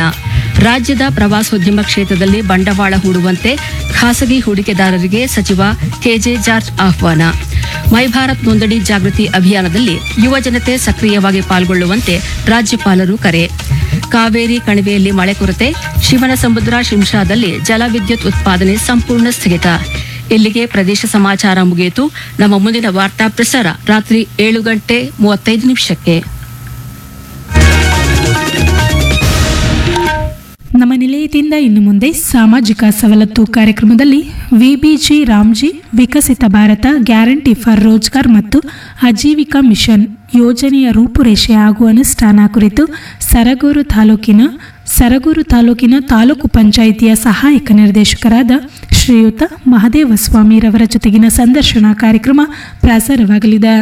ರಾಜ್ಯದ ಪ್ರವಾಸೋದ್ಯಮ ಕ್ಷೇತ್ರದಲ್ಲಿ ಬಂಡವಾಳ ಹೂಡುವಂತೆ ಖಾಸಗಿ ಹೂಡಿಕೆದಾರರಿಗೆ ಸಚಿವ ಕೆಜೆ ಜಾರ್ಜ್ ಆಹ್ವಾನ ಮೈ ಭಾರತ್ ನೋಂದಣಿ ಜಾಗೃತಿ ಅಭಿಯಾನದಲ್ಲಿ ಯುವ ಜನತೆ ಸಕ್ರಿಯವಾಗಿ ಪಾಲ್ಗೊಳ್ಳುವಂತೆ ರಾಜ್ಯಪಾಲರು ಕರೆ ಕಾವೇರಿ ಕಣಿವೆಯಲ್ಲಿ ಮಳೆ ಕೊರತೆ ಶಿವನ ಸಮುದ್ರ ಶಿಂಷಾದಲ್ಲಿ ಜಲವಿದ್ಯುತ್ ಉತ್ಪಾದನೆ ಸಂಪೂರ್ಣ ಸ್ಥಗಿತ ಇಲ್ಲಿಗೆ ಪ್ರದೇಶ ಸಮಾಚಾರ ಮುಗಿಯಿತು ನಮ್ಮ ಮುಂದಿನ ವಾರ್ತಾ ಪ್ರಸಾರ ರಾತ್ರಿ ಏಳು ಗಂಟೆ ಮೂವತ್ತೈದು ನಿಮಿಷಕ್ಕೆ ನಮ್ಮ ನಿಲಯದಿಂದ ಇನ್ನು ಮುಂದೆ ಸಾಮಾಜಿಕ ಸವಲತ್ತು ಕಾರ್ಯಕ್ರಮದಲ್ಲಿ VBG Ramji Viksit Bharat guarantee for Rozgar ಮತ್ತು ಆಜೀವಿಕಾ ಮಿಷನ್ ಯೋಜನೆಯ ರೂಪುರೇಷೆ ಹಾಗೂ ಅನುಷ್ಠಾನ ಕುರಿತು ಸರಗೂರು ತಾಲೂಕಿನ ಸರಗೂರು ತಾಲೂಕಿನ ತಾಲೂಕು ಪಂಚಾಯಿತಿಯ ಸಹಾಯಕ ನಿರ್ದೇಶಕರಾದ ಶ್ರೀಯುತ ಮಹದೇವಸ್ವಾಮಿರವರ ಜೊತೆಗಿನ ಸಂದರ್ಶನ ಕಾರ್ಯಕ್ರಮ ಪ್ರಸಾರವಾಗಲಿದೆ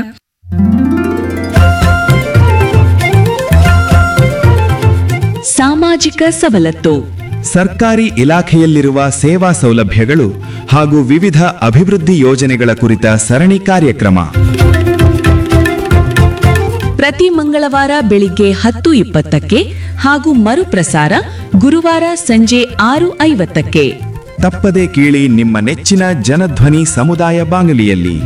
ಸಾಮಾಜಿಕ ಸವಲತ್ತು ಸರ್ಕಾರಿ ಇಲಾಖೆಯಲ್ಲಿರುವ ಸೇವಾ ಸೌಲಭ್ಯಗಳು ಹಾಗೂ ವಿವಿಧ ಅಭಿವೃದ್ಧಿ ಯೋಜನೆಗಳ ಕುರಿತ ಸರಣಿ ಕಾರ್ಯಕ್ರಮ ಪ್ರತಿ ಮಂಗಳವಾರ ಬೆಳಿಗ್ಗೆ ಹತ್ತು ಇಪ್ಪತ್ತಕ್ಕೆ ಹಾಗೂ ಮರುಪ್ರಸಾರ ಗುರುವಾರ ಸಂಜೆ ಆರು ಐವತ್ತಕ್ಕೆ ತಪ್ಪದೆ ಕೇಳಿ ನಿಮ್ಮ ನೆಚ್ಚಿನ ಜನಧ್ವನಿ ಸಮುದಾಯ ಬಾನುಲಿಯಲ್ಲಿ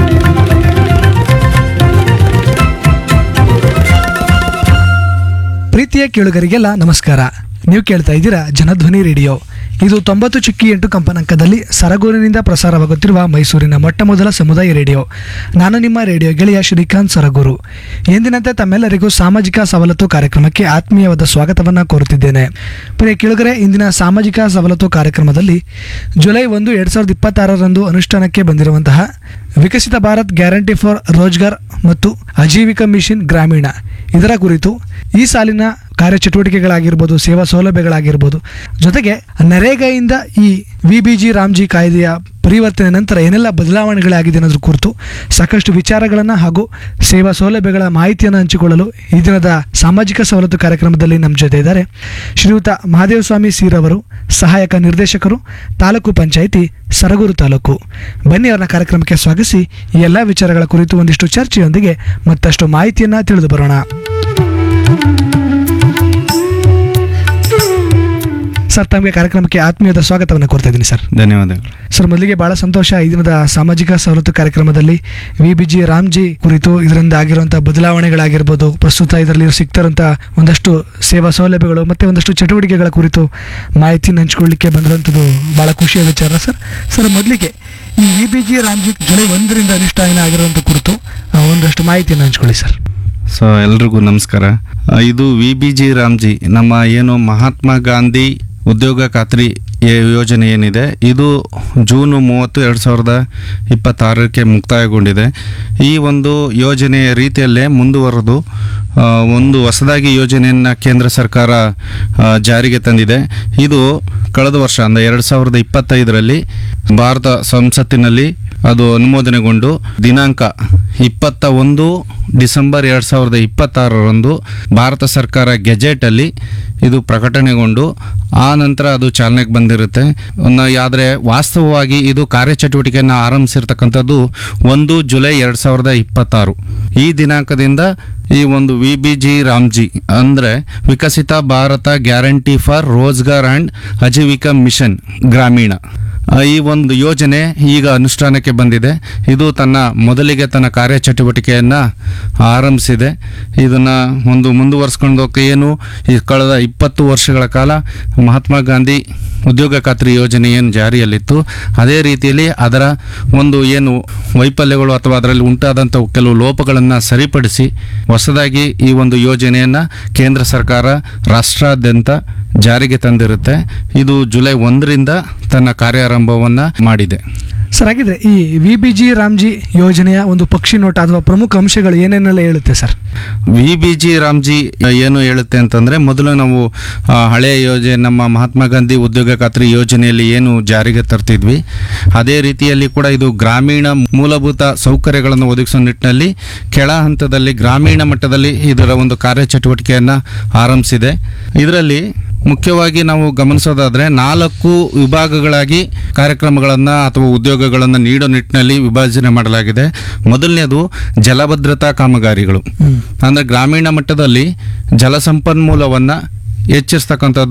ಪ್ರೀತಿಯ ಕೇಳುಗರಿಗೆಲ್ಲ ನಮಸ್ಕಾರ ನೀವು ಕೇಳ್ತಾ ಇದ್ದೀರಾ ಜನಧ್ವನಿ ರೇಡಿಯೋ ಇದು ತೊಂಬತ್ತು ಚುಕ್ಕಿ ಎಂಟು ಕಂಪನಾಂಕದಲ್ಲಿ ಸರಗೂರಿನಿಂದ ಪ್ರಸಾರವಾಗುತ್ತಿರುವ ಮೈಸೂರಿನ ಮೊಟ್ಟ ಮೊದಲ ಸಮುದಾಯ ರೇಡಿಯೋ ನಾನು ನಿಮ್ಮ ರೇಡಿಯೋ ಗೆಳೆಯ ಶ್ರೀಕಾಂತ್ ಸರಗೂರು ಎಂದಿನಂತೆ ತಮ್ಮೆಲ್ಲರಿಗೂ ಸಾಮಾಜಿಕ ಸವಲತ್ತು ಕಾರ್ಯಕ್ರಮಕ್ಕೆ ಆತ್ಮೀಯವಾದ ಸ್ವಾಗತವನ್ನು ಕೋರುತ್ತಿದ್ದೇನೆ ಪ್ರಿಯ ಕೇಳುಗರೆ ಇಂದಿನ ಸಾಮಾಜಿಕ ಸವಲತ್ತು ಕಾರ್ಯಕ್ರಮದಲ್ಲಿ ಜುಲೈ ಒಂದು ಎರಡು ಸಾವಿರದ ಇಪ್ಪತ್ತಾರರಂದು ಅನುಷ್ಠಾನಕ್ಕೆ ಬಂದಿರುವಂತಹ ವಿಕಸಿತ ಭಾರತ್ ಗ್ಯಾರಂಟಿ ಫಾರ್ ರೋಜ್ಗಾರ್ ಮತ್ತು ಆಜೀವಿಕಾ ಮಿಷನ್ ಗ್ರಾಮೀಣ ಇದರ ಕುರಿತು ಈ ಸಾಲಿನ ಕಾರ್ಯಚಟುವಟಿಕೆಗಳಾಗಿರ್ಬೋದು ಸೇವಾ ಸೌಲಭ್ಯಗಳಾಗಿರ್ಬೋದು ಜೊತೆಗೆ ನರೇಗಾಯಿಂದ ಈ ವಿ ಬಿ ಜಿ ರಾಮ್ಜಿ ಕಾಯ್ದೆಯ ಪರಿವರ್ತನೆ ನಂತರ ಏನೆಲ್ಲ ಬದಲಾವಣೆಗಳಾಗಿದೆ ಅನ್ನೋದ್ರ ಕುರಿತು ಸಾಕಷ್ಟು ವಿಚಾರಗಳನ್ನು ಹಾಗೂ ಸೇವಾ ಸೌಲಭ್ಯಗಳ ಮಾಹಿತಿಯನ್ನು ಹಂಚಿಕೊಳ್ಳಲು ಈ ದಿನದ ಸಾಮಾಜಿಕ ಸವಲತ್ತು ಕಾರ್ಯಕ್ರಮದಲ್ಲಿ ನಮ್ಮ ಜೊತೆ ಇದ್ದಾರೆ ಶ್ರೀಯುತ ಮಹಾದೇವಸ್ವಾಮಿ ಸೀರವರು ಸಹಾಯಕ ನಿರ್ದೇಶಕರು ತಾಲೂಕು ಪಂಚಾಯಿತಿ ಸರಗೂರು ತಾಲೂಕು ಬನ್ನಿ ಅವರನ್ನ ಕಾರ್ಯಕ್ರಮಕ್ಕೆ ಸ್ವಾಗತಿಸಿ ಈ ಎಲ್ಲ ವಿಚಾರಗಳ ಕುರಿತು ಒಂದಿಷ್ಟು ಚರ್ಚೆಯೊಂದಿಗೆ ಮತ್ತಷ್ಟು ಮಾಹಿತಿಯನ್ನು ತಿಳಿದು ಬರೋಣ ಸರ್ ತಮಗೆ ಕಾರ್ಯಕ್ರಮಕ್ಕೆ ಆತ್ಮೀಯದ ಸ್ವಾಗತವನ್ನು ಕೋರ್ತಾ ಇದ್ದೀನಿ ಸರ್ ಧನ್ಯವಾದಗಳು ಸರ್ ಮೊದಲಿಗೆ ಬಹಳ ಸಂತೋಷ ಈ ದಿನದ ಸಾಮಾಜಿಕ ಸವಲತ್ತು ಕಾರ್ಯಕ್ರಮದಲ್ಲಿ ವಿ ಬಿ ಜಿ ರಾಮ್ಜಿ ಕುರಿತು ಇದರಿಂದ ಆಗಿರುವಂತಹ ಬದಲಾವಣೆಗಳಾಗಿರ್ಬೋದು ಪ್ರಸ್ತುತ ಇದರಲ್ಲಿ ಸಿಗ್ತಿರುವಂಥ ಒಂದಷ್ಟು ಸೇವಾ ಸೌಲಭ್ಯಗಳು ಮತ್ತೆ ಒಂದಷ್ಟು ಚಟುವಟಿಕೆಗಳ ಕುರಿತು ಮಾಹಿತಿನ ಹಂಚ್ಕೊಳ್ಳಿಕ್ಕೆ ಬಂದಿರುವಂಥದ್ದು ಬಹಳ ಖುಷಿಯ ವಿಚಾರ ಸರ್ ಸರ್ ಮೊದಲಿಗೆ ಈ V B G Ramji July ಒಂದರಿಂದ ಅನುಷ್ಠಾನ ಆಗಿರುವಂಥ ಕುರಿತು ಆ, ಒಂದಷ್ಟು ಮಾಹಿತಿಯನ್ನು ಹಂಚ್ಕೊಳ್ಳಿ ಸರ್ ಸೊ ಎಲ್ರಿಗೂ ನಮಸ್ಕಾರ ಆ, ಇದು ವಿ ಬಿ ಜಿ ರಾಮ್ಜಿ ನಮ್ಮ ಏನು ಮಹಾತ್ಮ ಗಾಂಧಿ ಉದ್ಯೋಗ ಖಾತ್ರಿ ಯೇ- ಯೋಜನೆ ಏನಿದೆ ಇದು ಜೂನ್ ಮೂವತ್ತು ಎರಡು ಸಾವಿರದ ಇಪ್ಪತ್ತಾರಕ್ಕೆ ಮುಕ್ತಾಯಗೊಂಡಿದೆ ಈ ಒಂದು ಯೋಜನೆಯ ರೀತಿಯಲ್ಲೇ ಮುಂದುವರೆದು ಆ, ಒಂದು ಹೊಸದಾಗಿ ಯೋಜನೆಯನ್ನು ಕೇಂದ್ರ ಸರ್ಕಾರ ಆ, ಜಾರಿಗೆ ತಂದಿದೆ ಇದು ಕಳೆದ ವರ್ಷ ಅಂದರೆ ಎರಡು ಸಾವಿರದ ಇಪ್ಪತ್ತೈದರಲ್ಲಿ ಭಾರತ ಸಂಸತ್ತಿನಲ್ಲಿ ಅದು ಅನುಮೋದನೆಗೊಂಡು ದಿನಾಂಕ ಇಪ್ಪತ್ತ ಒಂದು ಡಿಸೆಂಬರ್ ಎರಡು ಸಾವಿರದ ಇಪ್ಪತ್ತಾರರಂದು ಭಾರತ ಸರ್ಕಾರ ಗೆಜೆಟಲ್ಲಿ ಇದು ಪ್ರಕಟಣೆಗೊಂಡು ಆ ನಂತರ ಅದು ಚಾಲನೆಗೆ ಬಂದಿರುತ್ತೆ ಆದರೆ ವಾಸ್ತವವಾಗಿ ಇದು ಕಾರ್ಯಚಟುವಟಿಕೆಯನ್ನು ಆರಂಭಿಸಿರ್ತಕ್ಕಂಥದ್ದು ಒಂದು ಜುಲೈ ಎರಡು ಸಾವಿರದ ಇಪ್ಪತ್ತಾರು ಈ ದಿನಾಂಕದಿಂದ ಈ ಒಂದು ವಿ ಬಿ ಜಿ ರಾಮ್ಜಿ ಅಂದರೆ Viksit Bharat guarantee for Rozgar and Ajeevika mission Gramin ಆ, ಈ ಒಂದು ಯೋಜನೆ ಈಗ ಅನುಷ್ಠಾನಕ್ಕೆ ಬಂದಿದೆ ಇದು ತನ್ನ ಮೊದಲಿಗೆ ತನ್ನ ಕಾರ್ಯಚಟುವಟಿಕೆಯನ್ನು ಆರಂಭಿಸಿದೆ ಇದನ್ನು ಒಂದು ಮುಂದುವರಿಸ್ಕೊಂಡು ಹೋಗಕ್ಕೆ ಏನು ಈ ಕಳೆದ ಇಪ್ಪತ್ತು ವರ್ಷಗಳ ಕಾಲ ಮಹಾತ್ಮ ಗಾಂಧಿ ಉದ್ಯೋಗ ಖಾತ್ರಿ ಯೋಜನೆ ಏನು ಜಾರಿಯಲ್ಲಿತ್ತು ಅದೇ ರೀತಿಯಲ್ಲಿ ಅದರ ಒಂದು ಏನು ವೈಫಲ್ಯಗಳು ಅಥವಾ ಅದರಲ್ಲಿ ಉಂಟಾದಂಥ ಕೆಲವು ಲೋಪಗಳನ್ನು ಸರಿಪಡಿಸಿ ಹೊಸದಾಗಿ ಈ ಒಂದು ಯೋಜನೆಯನ್ನು ಕೇಂದ್ರ ಸರ್ಕಾರ ರಾಷ್ಟ್ರಾದ್ಯಂತ ಜಾರಿಗೆ ತಂದಿರುತ್ತೆ ಇದು ಜುಲೈ ಒಂದರಿಂದ ತನ್ನ ಕಾರ್ಯಾರಂಭವನ್ನು ಮಾಡಿದೆ ಸರ್ ಹಾಗಿದ್ರೆ ಈ ವಿ ಬಿ ಜಿ ರಾಮ್ಜಿ ಯೋಜನೆಯ ಒಂದು ಪಕ್ಷಿ ನೋಟ ಅಥವಾ ಪ್ರಮುಖ ಅಂಶಗಳು ಏನೇನೆಲ್ಲ ಹೇಳುತ್ತೆ sir V B G Ramji ಏನು ಹೇಳುತ್ತೆ ಅಂತಂದ್ರೆ ಮೊದಲು ನಾವು ಆ, ಹಳೆಯ ಯೋಜನೆ ನಮ್ಮ ಮಹಾತ್ಮ ಗಾಂಧಿ ಉದ್ಯೋಗ ಖಾತ್ರಿ ಯೋಜನೆಯಲ್ಲಿ ಏನು ಜಾರಿಗೆ ತರ್ತಿದ್ವಿ ಅದೇ ರೀತಿಯಲ್ಲಿ ಕೂಡ ಇದು ಗ್ರಾಮೀಣ ಮೂಲಭೂತ ಸೌಕರ್ಯಗಳನ್ನು ಒದಗಿಸುವ ನಿಟ್ಟಿನಲ್ಲಿ ಕೆಳ ಹಂತದಲ್ಲಿ ಗ್ರಾಮೀಣ ಮಟ್ಟದಲ್ಲಿ ಇದರ ಒಂದು ಕಾರ್ಯಚಟುವಟಿಕೆಯನ್ನು ಆರಂಭಿಸಿದೆ ಇದರಲ್ಲಿ ಮುಖ್ಯವಾಗಿ ನಾವು ಗಮನಿಸೋದಾದ್ರೆ ನಾಲ್ಕು ವಿಭಾಗಗಳಾಗಿ ಕಾರ್ಯಕ್ರಮಗಳನ್ನು ಅಥವಾ ಉದ್ಯೋಗಗಳನ್ನು ನೀಡೋ ನಿಟ್ಟಿನಲ್ಲಿ ವಿಭಜನೆ ಮಾಡಲಾಗಿದೆ ಮೊದಲನೇದು ಜಲಭದ್ರತಾ ಕಾಮಗಾರಿಗಳು ಅಂದರೆ ಗ್ರಾಮೀಣ ಮಟ್ಟದಲ್ಲಿ ಜಲಸಂಪನ್ಮೂಲವನ್ನು ಹೆಚ್ಚಿಸ್ತಕ್ಕಂಥದ್ದು